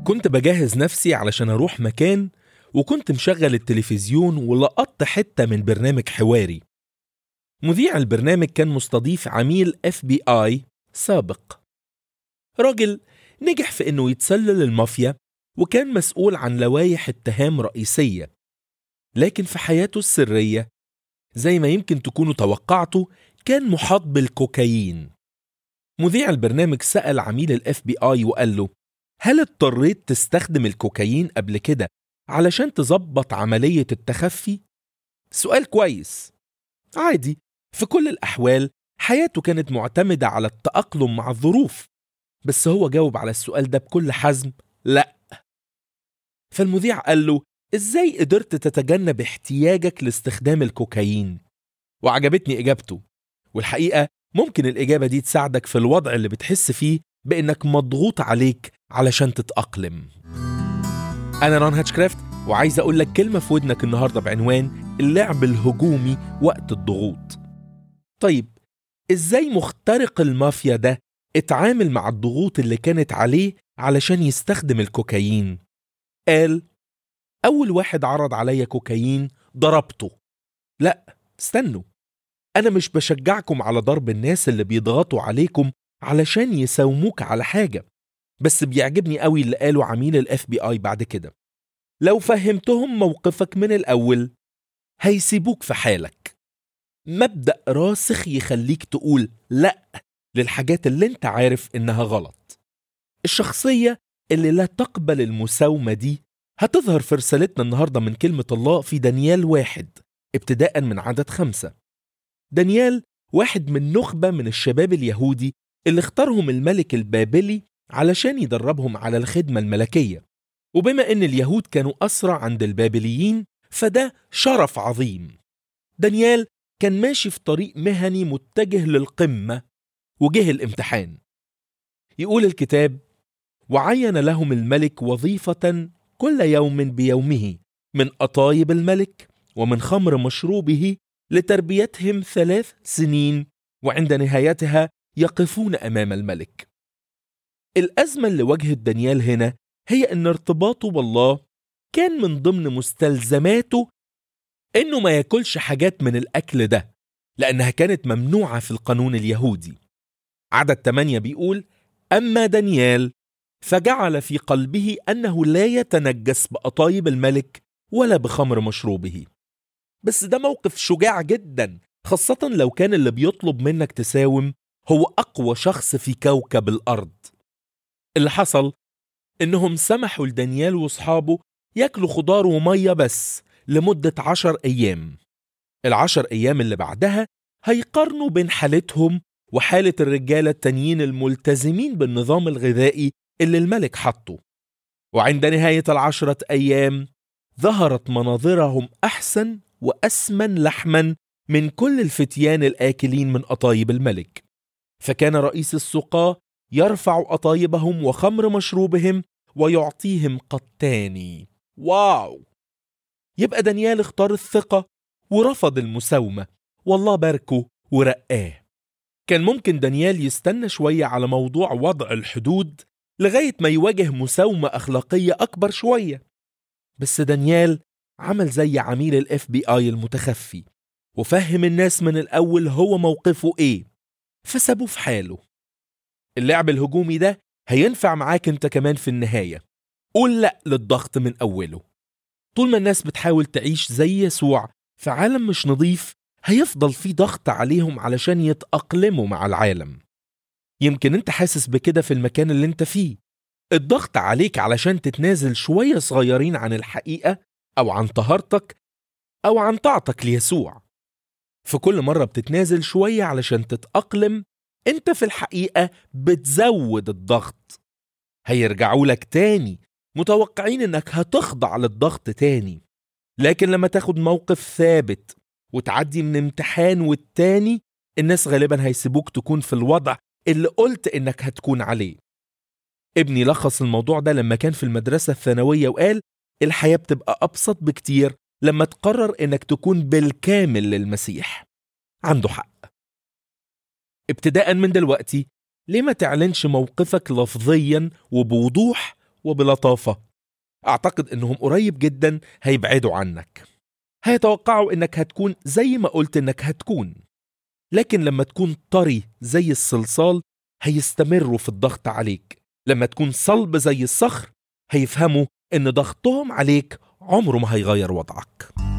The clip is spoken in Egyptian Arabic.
كنت بجهز نفسي علشان أروح مكان وكنت مشغل التلفزيون ولقطت حتة من برنامج حواري مذيع البرنامج كان مستضيف عميل اف بي اي سابق راجل نجح في انه يتسلل المافيا وكان مسؤول عن لوائح اتهام رئيسية لكن في حياته السرية زي ما يمكن تكونوا توقعتوا كان محاط بالكوكايين مذيع البرنامج سأل عميل الاف بي اي وقال له هل اضطريت تستخدم الكوكايين قبل كده علشان تظبط عملية التخفي؟ سؤال كويس عادي في كل الأحوال حياته كانت معتمدة على التأقلم مع الظروف بس هو جاوب على السؤال ده بكل حزم لا فالمذيع قال له ازاي قدرت تتجنب احتياجك لاستخدام الكوكايين وعجبتني اجابته والحقيقه ممكن الاجابه دي تساعدك في الوضع اللي بتحس فيه بانك مضغوط عليك علشان تتاقلم انا ران هاتشكرافت وعايز اقول لك كلمه في ودنك النهارده بعنوان اللعب الهجومي وقت الضغوط طيب ازاي مخترق المافيا ده اتعامل مع الضغوط اللي كانت عليه علشان يستخدم الكوكايين قال أول واحد عرض عليا كوكايين ضربته لا استنوا أنا مش بشجعكم على ضرب الناس اللي بيضغطوا عليكم علشان يساوموك على حاجة بس بيعجبني قوي اللي قاله عميل الاف بي اي بعد كده لو فهمتهم موقفك من الأول هيسيبوك في حالك مبدأ راسخ يخليك تقول لأ للحاجات اللي انت عارف انها غلط الشخصية اللي لا تقبل المساومة دي هتظهر في رسالتنا النهاردة من كلمة الله في دانيال واحد ابتداء من عدد خمسة دانيال واحد من نخبة من الشباب اليهودي اللي اختارهم الملك البابلي علشان يدربهم على الخدمة الملكية وبما ان اليهود كانوا أسرع عند البابليين فده شرف عظيم دانيال كان ماشي في طريق مهني متجه للقمة وجه الامتحان يقول الكتاب وعين لهم الملك وظيفة كل يوم بيومه من أطايب الملك ومن خمر مشروبه لتربيتهم ثلاث سنين وعند نهايتها يقفون أمام الملك الأزمة اللي واجهت دانيال هنا هي أن ارتباطه بالله كان من ضمن مستلزماته إنه ما ياكلش حاجات من الأكل ده لأنها كانت ممنوعة في القانون اليهودي عدد 8 بيقول أما دانيال فجعل في قلبه أنه لا يتنجس بأطايب الملك ولا بخمر مشروبه بس ده موقف شجاع جدا خاصة لو كان اللي بيطلب منك تساوم هو أقوى شخص في كوكب الأرض اللي حصل إنهم سمحوا لدانيال وأصحابه ياكلوا خضار ومية بس لمدة عشر أيام العشر أيام اللي بعدها هيقارنوا بين حالتهم وحالة الرجالة التانيين الملتزمين بالنظام الغذائي اللي الملك حطه وعند نهاية العشرة أيام ظهرت مناظرهم أحسن وأسمن لحما من كل الفتيان الآكلين من أطايب الملك فكان رئيس السقاة يرفع أطايبهم وخمر مشروبهم ويعطيهم قطاني واو يبقى دانيال اختار الثقة ورفض المساومة والله باركه ورقاه كان ممكن دانيال يستنى شوية على موضوع وضع الحدود لغاية ما يواجه مساومة أخلاقية أكبر شوية بس دانيال عمل زي عميل الاف بي اي المتخفي وفهم الناس من الأول هو موقفه إيه فسابوه في حاله اللعب الهجومي ده هينفع معاك انت كمان في النهاية قول لأ للضغط من أوله طول ما الناس بتحاول تعيش زي يسوع في عالم مش نظيف هيفضل في ضغط عليهم علشان يتأقلموا مع العالم يمكن انت حاسس بكده في المكان اللي انت فيه الضغط عليك علشان تتنازل شوية صغيرين عن الحقيقة أو عن طهارتك أو عن طاعتك ليسوع في كل مرة بتتنازل شوية علشان تتأقلم انت في الحقيقة بتزود الضغط هيرجعوا لك تاني متوقعين انك هتخضع للضغط تاني لكن لما تاخد موقف ثابت وتعدي من امتحان والتاني الناس غالبا هيسيبوك تكون في الوضع اللي قلت انك هتكون عليه ابني لخص الموضوع ده لما كان في المدرسة الثانوية وقال الحياة بتبقى أبسط بكتير لما تقرر انك تكون بالكامل للمسيح عنده حق ابتداء من دلوقتي ليه ما تعلنش موقفك لفظيا وبوضوح وبلطافة أعتقد إنهم قريب جدا هيبعدوا عنك هيتوقعوا إنك هتكون زي ما قلت إنك هتكون لكن لما تكون طري زي الصلصال هيستمروا في الضغط عليك لما تكون صلب زي الصخر هيفهموا إن ضغطهم عليك عمره ما هيغير وضعك